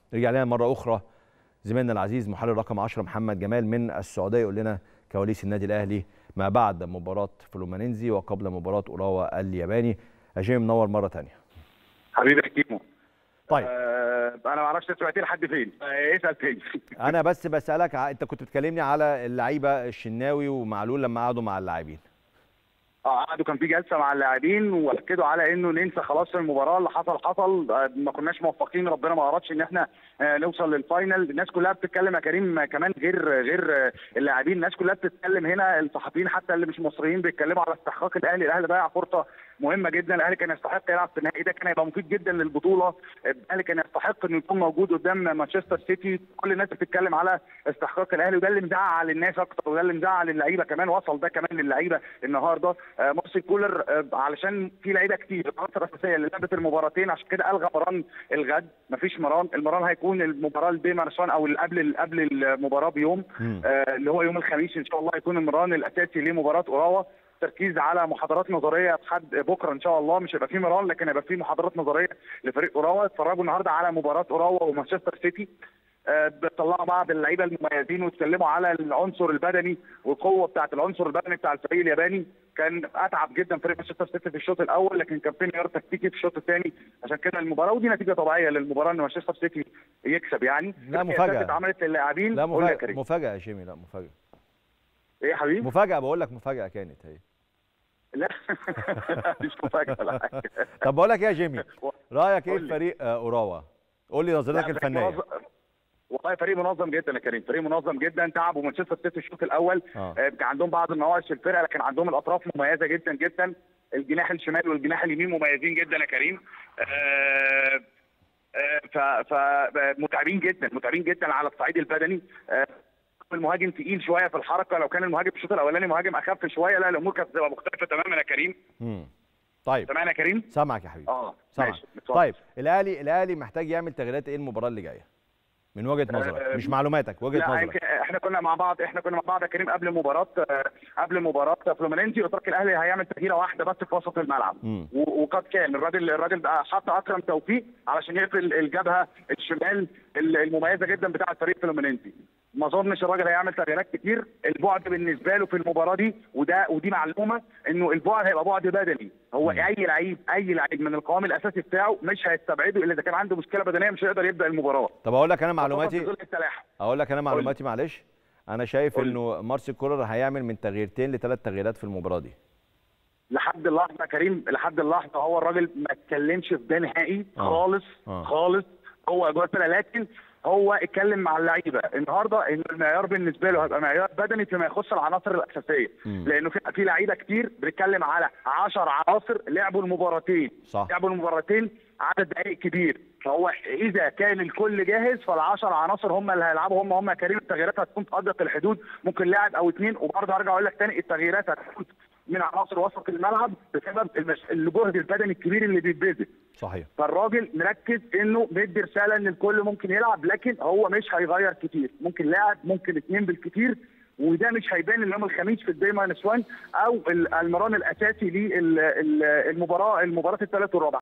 رجع لنا مره اخرى زميلنا العزيز محلل رقم 10 محمد جمال من السعوديه يقول لنا كواليس النادي الاهلي ما بعد مباراه فلومينينزي وقبل مباراه اوراوا الياباني اجي منور مره ثانيه حبيبي يا كيمو طيب آه انا ما اعرفش سمعتني لحد فين آه اسال تاني انا بس بسالك ع- انت كنت بتكلمني على اللعيبه الشناوي ومعلول لما قعدوا مع اللاعبين اه قعدوا كان في جلسه مع اللاعبين واكدوا على انه ننسى خلاص المباراه اللي حصل حصل آه، ما كناش موفقين ربنا ما ارادش ان احنا آه، نوصل للفاينل الناس كلها بتتكلم يا كريم آه، كمان غير غير آه، اللاعبين الناس كلها بتتكلم هنا الصحفيين حتى اللي مش مصريين بيتكلموا على استحقاق الاهلي الاهلي ضيع فرصه مهمه جدا الاهلي كان يستحق يلعب في النهائي ده كان هيبقى مفيد جدا للبطوله الاهلي كان يستحق انه يكون موجود قدام مانشستر سيتي كل الناس بتتكلم على استحقاق الاهلي وده اللي مزعل الناس اكتر وده اللي مزعل اللعيبه كمان وصل ده كمان للعيبه النهارده آه، مارسيل كولر آه، علشان في لعيبه كتير العناصر الاساسيه اللي لعبت المباراتين عشان كده الغى مران الغد مفيش مران المران هيكون المباراه اللي بين مارسوان او اللي قبل قبل المباراه بيوم مم. آه، اللي هو يوم الخميس ان شاء الله هيكون المران الاساسي لمباراه اوراوا تركيز على محاضرات نظريه لحد بكره ان شاء الله مش هيبقى في مران لكن هيبقى في محاضرات نظريه لفريق اوراوا اتفرجوا النهارده على مباراه اوراوا ومانشستر سيتي آه، بيطلعوا بعض اللعيبه المميزين ويتكلموا على العنصر البدني والقوه بتاعت العنصر البدني بتاع الفريق الياباني كان اتعب جدا فريق مانشستر سيتي في الشوط الاول لكن كان في انهيار تكتيكي في الشوط الثاني عشان كده المباراه ودي نتيجه طبيعيه للمباراه ان مانشستر سيتي يكسب يعني لا، في مفاجأة. سياسات اتعملت للاعبين لا قول يا مفاجاه كريم مفاجاه يا شيمي لا مفاجاه ايه يا حبيبي؟ مفاجاه بقول لك مفاجاه كانت هي لا مش مفاجاه ولا حاجه طب بقول لك ايه يا جيمي رايك ايه قول في لي. فريق آه، اوراوا قول لي نظرتك لا، فريق الفنيه منظم- والله فريق منظم جدا يا كريم فريق منظم جدا تعبوا مانشستر سيتي الشوط الاول آه. آه، كان عندهم بعض النواقص في الفرقه لكن عندهم الاطراف مميزه جدا جدا الجناح الشمال والجناح اليمين مميزين جدا يا كريم آه، آه، ف فمتعبين جدا متعبين جدا على الصعيد البدني آه، المهاجم تقيل شويه في الحركه لو كان المهاجم في الشوط الاولاني مهاجم اخف شويه لا الامور كانت هتبقى مختلفه تماما يا كريم مم. طيب سامعني يا كريم سامعك يا حبيبي اه سامعك ماشي اتفضل. طيب الاهلي الاهلي محتاج يعمل تغييرات ايه المباراه اللي جايه من وجهه نظرك آه، مش معلوماتك وجهه لا نظرك يمكن احنا كنا مع بعض احنا كنا مع بعض يا كريم قبل مباراه آه، قبل مباراه فلومينينزي قلت لك الاهلي هيعمل تغييره واحده بس في وسط الملعب مم. و- وقد كان الراجل الراجل بقى حط اكرم توفيق علشان يقفل الجبهه الشمال ال- المميزه جدا بتاعه فريق فلومينينزي ما اظنش الراجل هيعمل تغييرات كتير البعد بالنسبه له في المباراه دي وده ودي معلومه انه البعد هيبقى بعد بدني هو مم. اي لعيب اي لعيب من القوام الاساسي بتاعه مش هيستبعده الا اذا كان عنده مشكله بدنيه مش هيقدر يبدا المباراه طب اقول لك انا في معلوماتي ظل التلاحم اقول لك انا معلوماتي معلش انا شايف قول لي. انه مارسيل كولر هيعمل من تغييرتين لثلاث تغييرات في المباراه دي لحد اللحظه يا كريم لحد اللحظه هو الراجل ما اتكلمش في ده نهائي آه. خالص آه. خالص هو جوه الفرقه لكن هو اتكلم مع اللعيبه النهارده ان المعيار بالنسبه له هيبقى معيار بدني فيما يخص العناصر الاساسيه مم. لانه في في لعيبه كتير بنتكلم على 10 عناصر لعبوا المباراتين صح. لعبوا المباراتين عدد دقائق كبير فهو اذا كان الكل جاهز فال10 عناصر هم اللي هيلعبوا هم هم يا كريم التغييرات هتكون في ادق الحدود ممكن لاعب او اثنين وبرضه هرجع اقول لك تاني التغييرات هتكون من عناصر وسط الملعب بسبب المش... الجهد البدني الكبير اللي بيتبذل صحيح فالراجل مركز انه بيدي رساله ان الكل ممكن يلعب لكن هو مش هيغير كتير ممكن لاعب ممكن اثنين بالكتير وده مش هيبان اليوم الخميس في الدي ماينس 1 او ال- المران الاساسي للمباراه المباراه الثالث والرابع